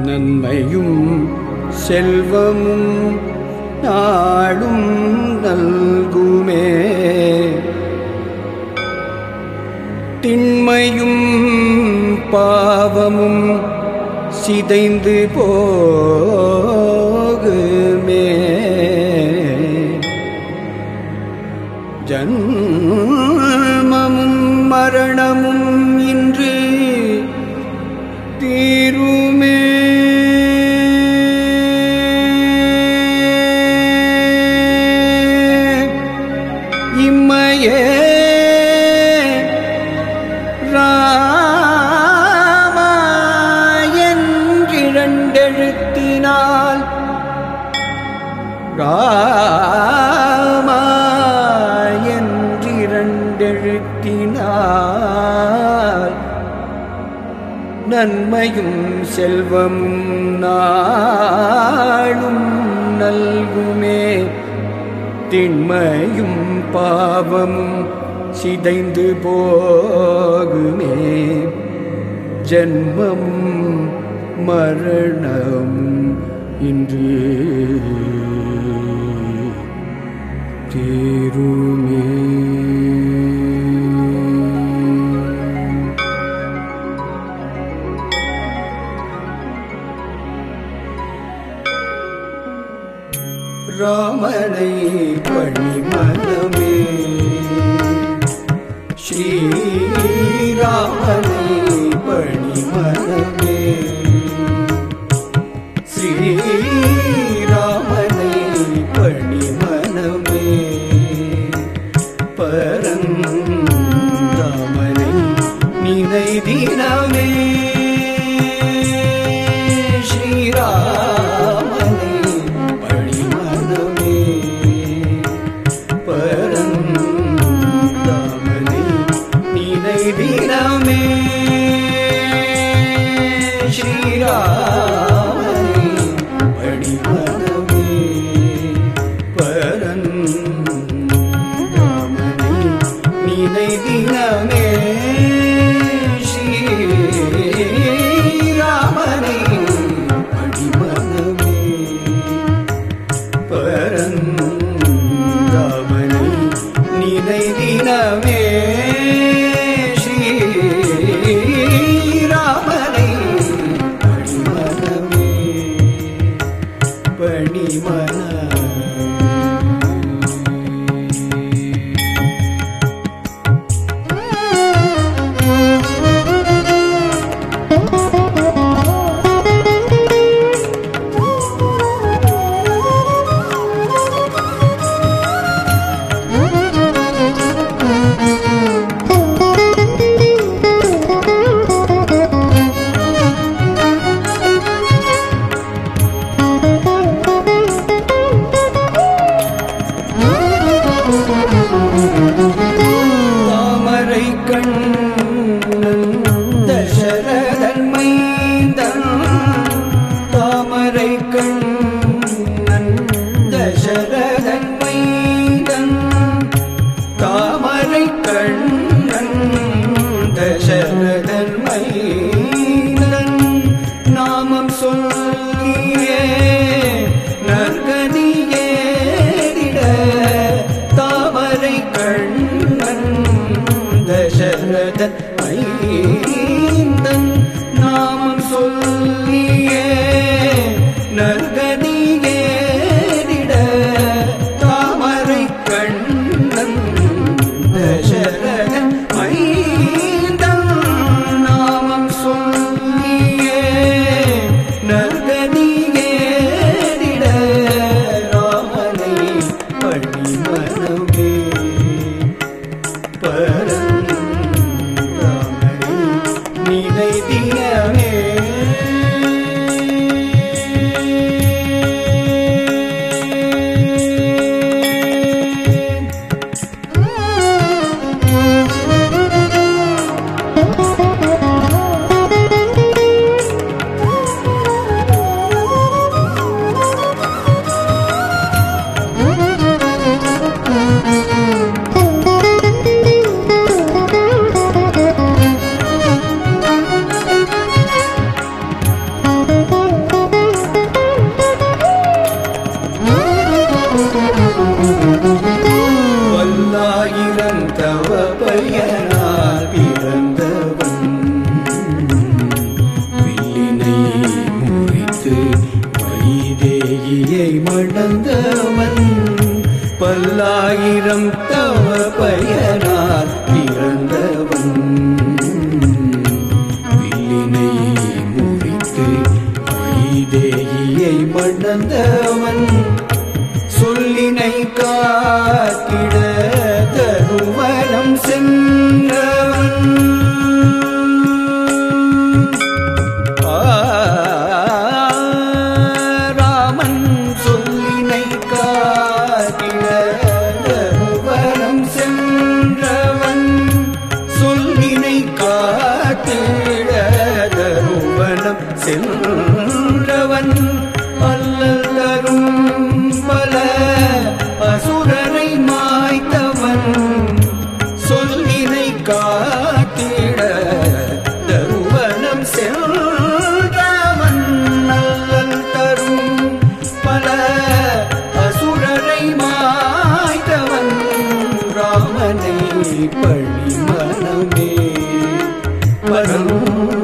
நன்மையும் செல்வமும் நாடும் நல்குமே திண்மையும் பாவமும் சிதைந்து போகுமே ஜன்மமும் மரணமும் இன்று தீருமே இம்மையே ராமா என்றிரண்டெழுத்தினால் ராமா என்றிரண்டெழுத்தினால் நன்மையும் செல்வமும் நாளும் நல்குமே திண்மையும் பாவமும் சிதைந்து போகுமே ஜன்மமும் மரணம் இன்று தீருமே ராமனை பணிமனமே ஸ்ரீராமனை பணிமனமே ஸ்ரீராமனை பணிமனமே பரந்தாமனை நினை தினமே ஸ்ரீராமனை பணிமனமே பரந்தாமனை நினை தினமே ஸ்ரீராமனை பணிமனமே பரந்தாமனை நினை தினமே ஸ்ரீராமனை பணிமனமே பரந்தாமனை நினை தினமே ஸ்ரீராமனை பணிமனமே பணிமன தாமரை கண்ணன் தசரதன் மைந்தன் தாமரை கண்ணன் தசரதன் மைந்தன் தாமரை கண்ணன் தசரதன் மைந்தன் நாமம் சொல்லியே நற்கதியே தாமரை கண்ணன் தசரதன் மைந்தன் நாமம் சொல்லியே நற்கதியே தாமரை கண்ணன் தசரதன் மைந்தன் நாமம் சொல்லியே நற்கதியே ராமனை பணிமனமே பரந்தாமனை பயனார் பிறந்தவன் வில்லினை முறித்து வைதேகியை மணந்தவன் சொல்லினை காத்திட தருவனம் சென்றவன் ராமன் சொல்லினை காத்திட தருவனம் சென்றவன் சொல்லினை காத்திட தருவனம் சென்றவன் அல்லரும் பல அசுரனை மாய்த்தவன் சொல்லினை காத்திட தருவனம் சென்றவன் நல்லல் தரும் பல அசுரரை மாய்த்தவன் ராமனை பழி மனமே பரம்